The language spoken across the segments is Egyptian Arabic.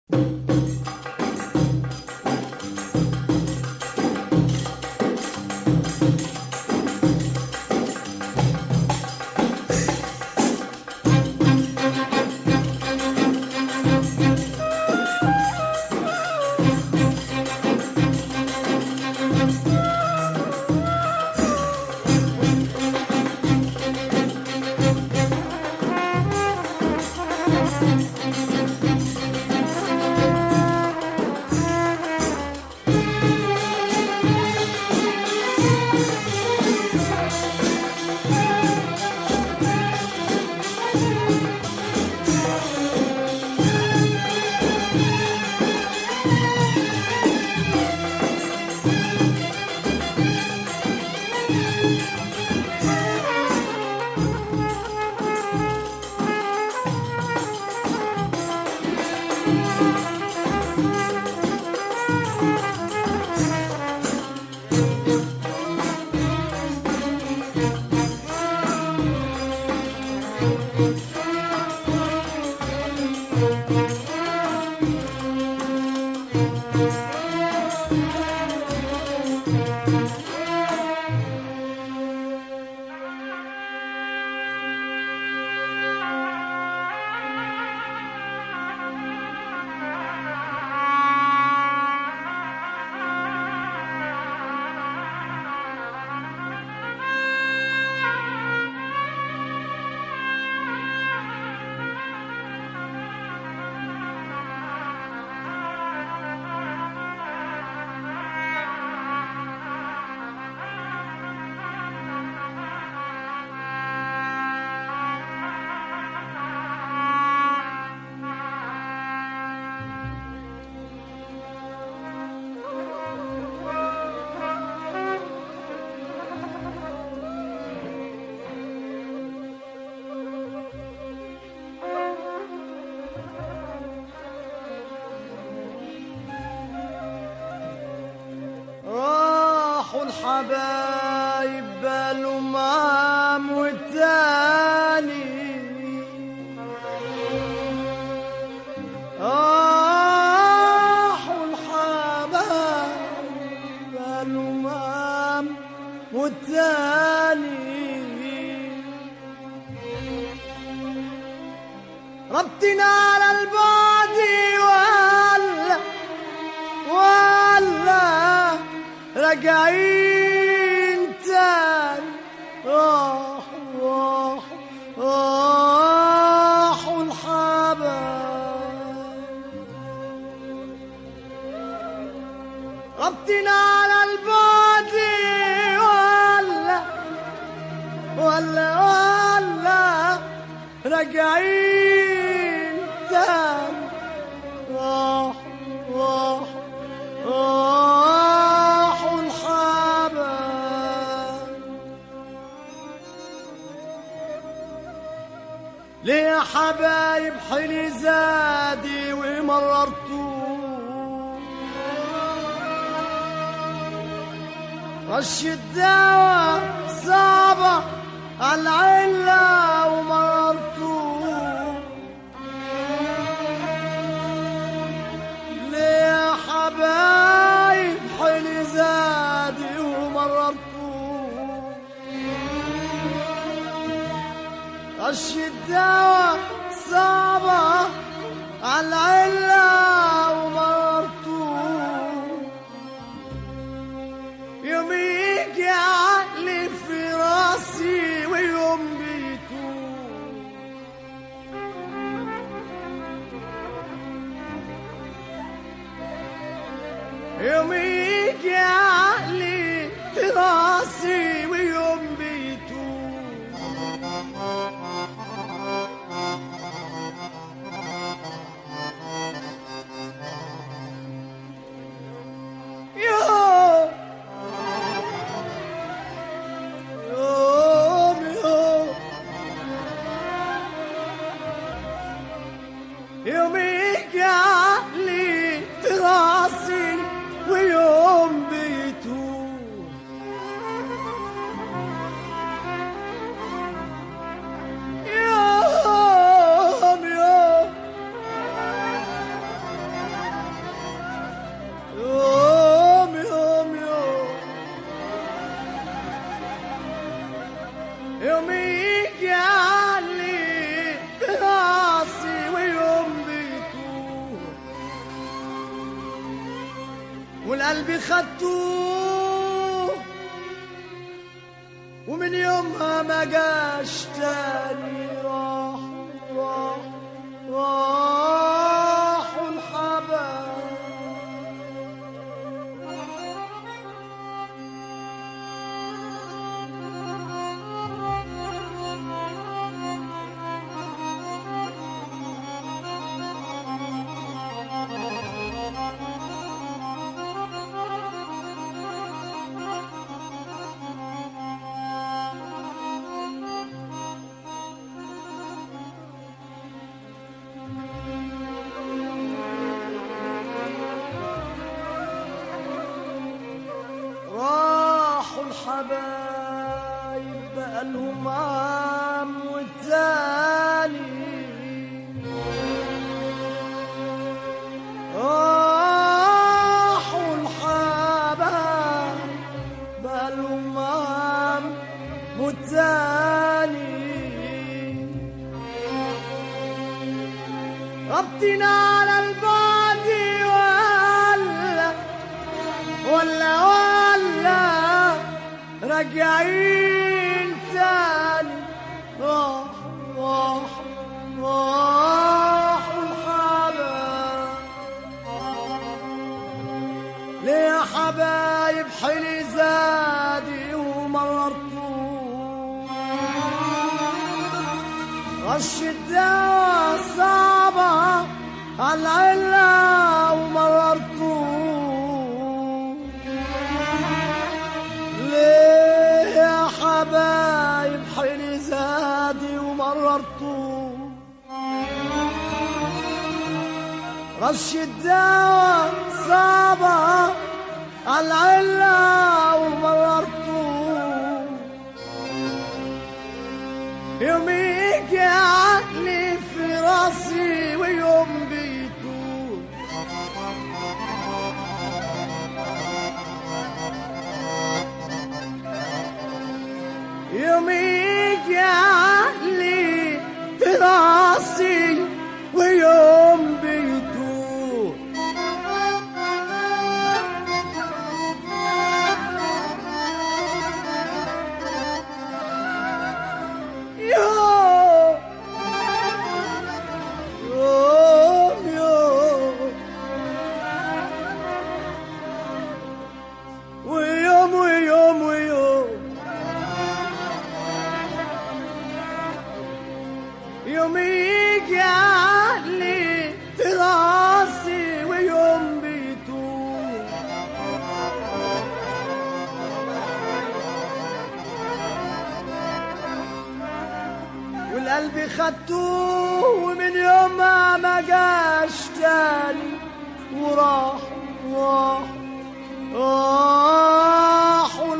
الحبايب بالأمام والتاني راحوا الحبايب بالأمام والتاني ربطنا على البعد ولا ولا راجعين تاني راحوا راحوا راحوا الحبايب ربطنا على البعد ولا ولا ولا راجعين تاني راح راح راحوا الحبايب ليه يا حبايب حلي زادي ومررتوه رش الدواء صعبة على العلة ومررتوه ليه يا حبايب حلي زادي ومررتوه رش الدواء صعبة على العلة ومررتوه يوم يجي عقلي في راسي ويوم بيتوه يوم يجي عقلي في راسي ويوم بيتوه يوم يوم يوم يوم يجي عقلي في راسي ويوم بيتوه والقلب خدتوه ومن يومها ما جاش تاني راح راح راحوا الحبايب راحوا الحبايب بقالهم عام والتاني راحوا الحبايب بقالهم عام والتاني ربطنا على البعد ولا ولا ولا راجعين تاني راح راح راح الحبايب ليه يا حبايب حلي زادي ومررتوه رش الدواء صعبة على العلة ومررتوه ليه يا حبايب حيلي زادي ومررتوه رش الدواء صعبة على العلة ومررتوه يوميك يا عقلي في راسي ويوم بيطول يوميك يا عقلي في راسي ويوم بيطول يوم يوم يوم ويوم ويوم ويوم يوم يجي عقلي في راسي ويوم بيطول والقلب خدتوه ومن يومها ما جاش تاني وراح راح راحوا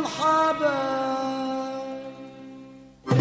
الحبايب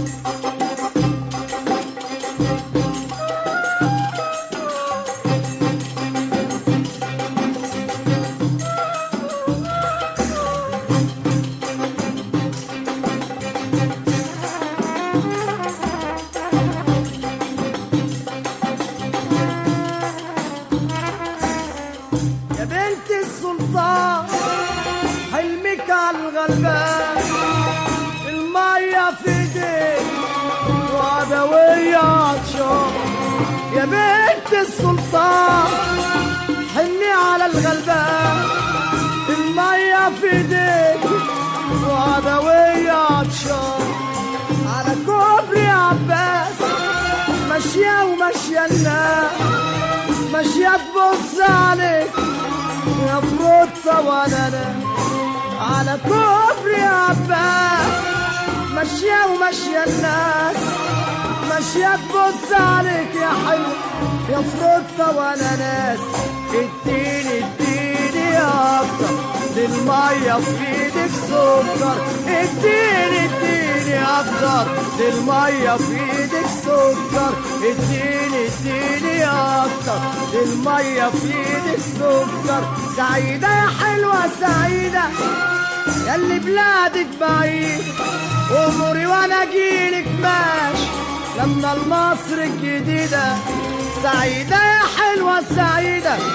يا بنت السلطان حلمك على الغلبان المية في ايديك وعدوية عطشان يا بنت السلطان حلمي على الغلبان المية في ايديك وعدوية عطشان على كوبري عباس ماشية وماشية الناس ماشية تبص عليك يا فروتة وانا انا على كوبري عباس ماشية وماشية الناس ماشية تبص عليك يا حلو يا فروتة وانا ناس اديني اديني اكتر للمية في ايدك سكر اديني اديني اكتر للمية في ايدك سكر اديني اديني اكتر للمية في ايدك سكر سعيدة يا حلوة سعيدة ياللي بلادك بعيد اموري وانا اجيلك ماشي لما المصر الجديدة سعيدة يا حلوة سعيدة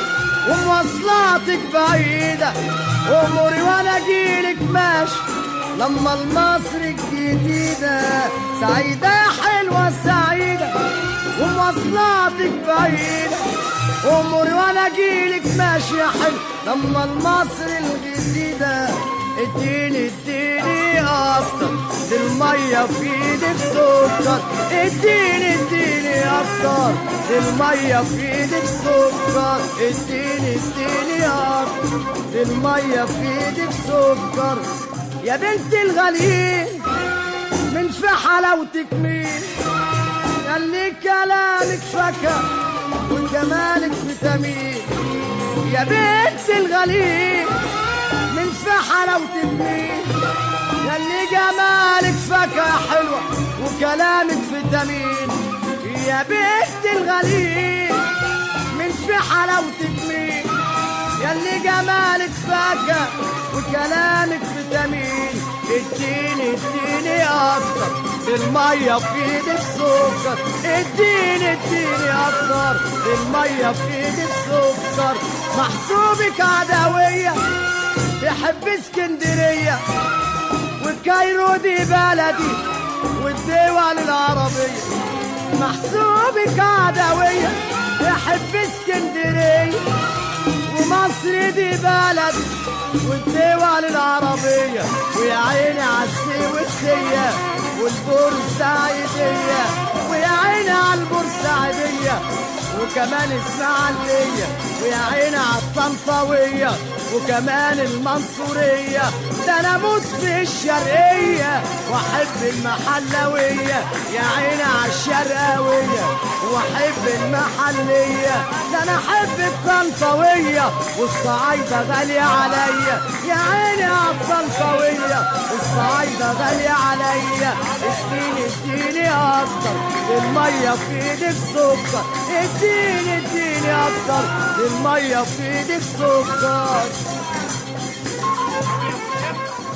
ومواصلاتك بعيدة أموري وأنا أجيلك ماشي لما المصر الجديدة سعيدة يا حلوة سعيدة ومواصلاتك بعيدة أموري وأنا أجيلك ماشي يا حلو لما المصر الجديدة اديني اديني أكتر دي المية في ايدك سكر اديني اديني أكتر دي المية في ايدك سكر اديني اديني أكتر دي المية في ايدك سكر يا بنت الغاليين من في حلاوتك مين ياللي كلامك فكر وجمالك فيتامين يا بنت الغاليين من في حلاوتك مين ياللي جمالك فاكهة حلوة وكلامك فيتامين يا بنت الغالين من في حلاوتك مين ياللي جمالك فاكهة وكلامك فيتامين اديني اديني اكتر المية في ايدك سكر اديني اديني اكتر المية في ايدك سكر محسوبك عدوية بحب اسكندرية والكايرو دي بلدي والدول العربية محسوبك عدوية بحب اسكندرية ومصر دي بلد والدول العربية ويا عيني عالسويسية والبورسعيدية ويا عيني عالبورسعيدية وكمان اسماعيلية ويا عيني عالطنطاوية وكمان المنصورية ده انا اموت في الشرقية واحب المحلوية يا عيني عالشرقاوية واحب المحلية ده انا احب الطنطاوية والصعايدة غالية عليا يا عيني عالطنطاوية الصعايدة غالية عليا اديني اديني اكتر المية في ايدك سكر اديني اديني اكتر المية في ايدك سكر